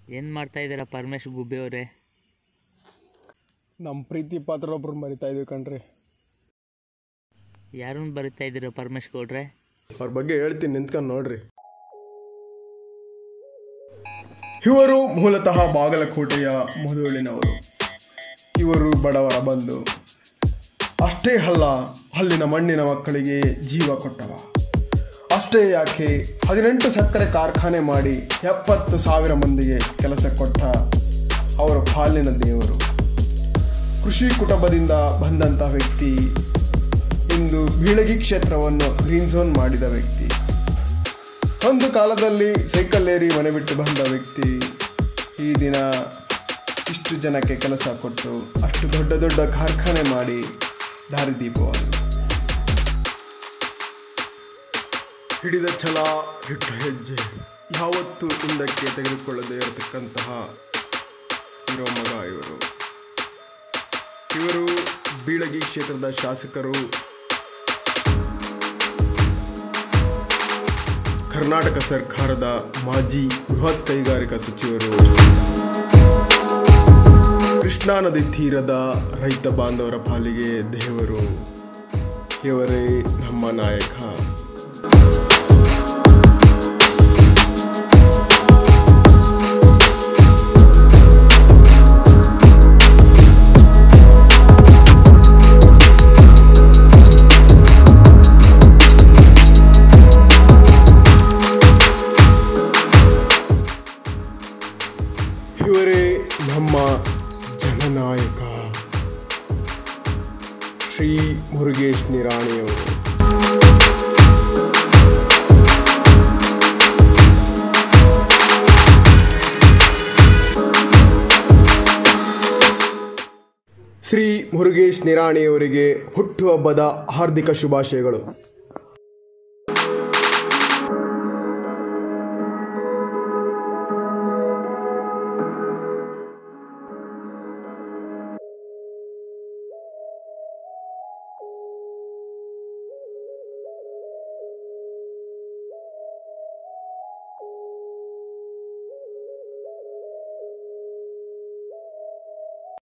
ಏನು ಮಾಡ್ತಾ ಇದ್ದೀರಾ ಪರಮೇಶ್ ಗುಬ್ಬಿ ಅವರೇ ನಮ್ಮ ಪ್ರೀತಿ ಪಾತ್ರರೊಬ್ರು ಮರಿತಾ ಇದೀವಿ ಕಣ್ರಿ ಯಾರನ್ನ ಬರಿತಾ ಇದ್ದೀರಾ ಪರಮೇಶ್ ಗೌಡ್ರೆ ಅವ್ರ ಬಗ್ಗೆ ಹೇಳ್ತೀನಿ ನಿಂತ್ಕೊಂಡು ನೋಡ್ರಿ ಇವರು ಮೂಲತಃ ಬಾಗಲಕೋಟೆಯ ಮುದುಳಿನವರು ಇವರು ಬಡವರ ಬಂಧು ಅಷ್ಟೇ ಅಲ್ಲ ಅಲ್ಲಿನ ಮಣ್ಣಿನ ಮಕ್ಕಳಿಗೆ ಜೀವ ಕೊಟ್ಟವ ಅಷ್ಟೇ ಯಾಕೆ ಹದಿನೆಂಟು ಸಕ್ಕರೆ ಕಾರ್ಖಾನೆ ಮಾಡಿ ಎಪ್ಪತ್ತು ಸಾವಿರ ಮಂದಿಗೆ ಕೆಲಸ ಕೊಟ್ಟ ಅವರ ಪಾಲಿನ ದೇವರು ಕೃಷಿ ಕುಟುಂಬದಿಂದ ಬಂದಂಥ ವ್ಯಕ್ತಿ ಇಂದು ಬೀಳಗಿ ಕ್ಷೇತ್ರವನ್ನು ಗ್ರೀನ್ ಝೋನ್ ಮಾಡಿದ ವ್ಯಕ್ತಿ ಒಂದು ಕಾಲದಲ್ಲಿ ಸೈಕಲ್ ಏರಿ ಮನೆ ಬಿಟ್ಟು ಬಂದ ವ್ಯಕ್ತಿ ಈ ದಿನ ಇಷ್ಟು ಜನಕ್ಕೆ ಕೆಲಸ ಕೊಟ್ಟು ಅಷ್ಟು ದೊಡ್ಡ ದೊಡ್ಡ ಕಾರ್ಖಾನೆ ಮಾಡಿ ದಾರಿದೀಪವನ್ನು ಹಿಡಿದ ಛಲ ಹಿಟ್ಟ ಹೆಜ್ಜೆ ಯಾವತ್ತೂ ಹಿಂದಕ್ಕೆ ತೆಗೆದುಕೊಳ್ಳದೇ ಇರತಕ್ಕಂತಹ ಇರೋ ಮಗ ಇವರು ಇವರು ಬೀಳಗಿ ಕ್ಷೇತ್ರದ ಶಾಸಕರು ಕರ್ನಾಟಕ ಸರ್ಕಾರದ ಮಾಜಿ ಬೃಹತ್ ಕೈಗಾರಿಕಾ ಸಚಿವರು ಕೃಷ್ಣಾ ನದಿ ತೀರದ ರೈತ ಬಾಂಧವರ ಪಾಲಿಗೆ ದೇವರು ಇವರೇ ನಮ್ಮ ನಾಯಕ ಇವರೇ ನಮ್ಮ ಜನನಾಯಕ ಶ್ರೀ ಮುರುಗೇಶ್ ನಿರಾಣಿಯವರು ಶ್ರೀ ಮುರುಗೇಶ್ ನಿರಾಣಿಯವರಿಗೆ ಹುಟ್ಟುಹಬ್ಬದ ಹಾರ್ದಿಕ ಶುಭಾಶಯಗಳು